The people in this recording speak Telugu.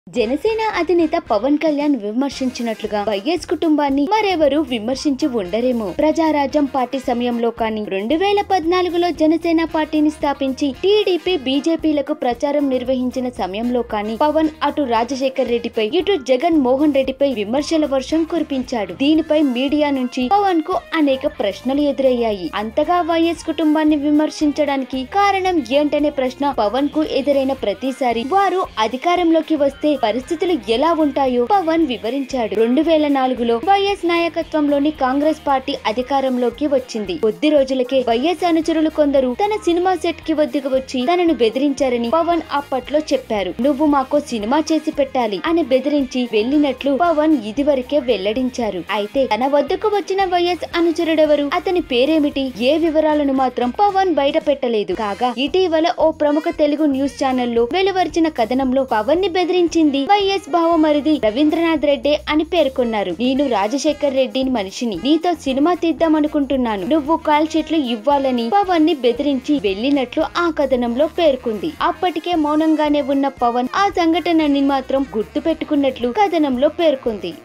జనసేన అధినేత పవన్ కళ్యాణ్ విమర్శించినట్లుగా వైఎస్ కుటుంబాన్ని మరెవరూ విమర్శించి ఉండరేమో ప్రజారాజ్యం పార్టీ సమయంలో కానీ రెండు వేల పద్నాలుగులో జనసేన పార్టీని స్థాపించి టీడీపీ బీజేపీలకు ప్రచారం నిర్వహించిన సమయంలో కానీ పవన్ అటు రాజశేఖర్ రెడ్డిపై ఇటు జగన్ మోహన్ రెడ్డిపై విమర్శల వర్షం కురిపించాడు దీనిపై మీడియా నుంచి పవన్ కు అనేక ప్రశ్నలు ఎదురయ్యాయి అంతగా వైఎస్ కుటుంబాన్ని విమర్శించడానికి కారణం ఏంటనే ప్రశ్న పవన్ కు ఎదురైన ప్రతిసారి వారు అధికారంలోకి వస్తే పరిస్థితులు ఎలా ఉంటాయో పవన్ వివరించాడు రెండు వేల నాలుగులో వైఎస్ నాయకత్వంలోని కాంగ్రెస్ పార్టీ అధికారంలోకి వచ్చింది కొద్ది రోజులకే వైఎస్ అనుచరులు కొందరు తన సినిమా సెట్ కి వద్దకు వచ్చి తనను బెదిరించారని పవన్ అప్పట్లో చెప్పారు నువ్వు మాకు సినిమా చేసి పెట్టాలి అని బెదిరించి వెళ్ళినట్లు పవన్ ఇదివరకే వెల్లడించారు అయితే తన వద్దకు వచ్చిన వైఎస్ అనుచరుడెవరు అతని పేరేమిటి ఏ వివరాలను మాత్రం పవన్ బయట పెట్టలేదు కాగా ఇటీవల ఓ ప్రముఖ తెలుగు న్యూస్ ఛానల్లో వెలువరిచిన కథనంలో పవన్ ని బెదిరించింది వైఎస్ భావమరిది రవీంద్రనాథ్ రెడ్డి అని పేర్కొన్నారు నేను రాజశేఖర్ రెడ్డి మనిషిని నీతో సినిమా తీద్దామనుకుంటున్నాను నువ్వు కాల్ షీట్లు ఇవ్వాలని పవన్ ని బెదిరించి వెళ్ళినట్లు ఆ కథనంలో పేర్కొంది అప్పటికే మౌనంగానే ఉన్న పవన్ ఆ సంఘటనని మాత్రం గుర్తు పెట్టుకున్నట్లు కథనంలో పేర్కొంది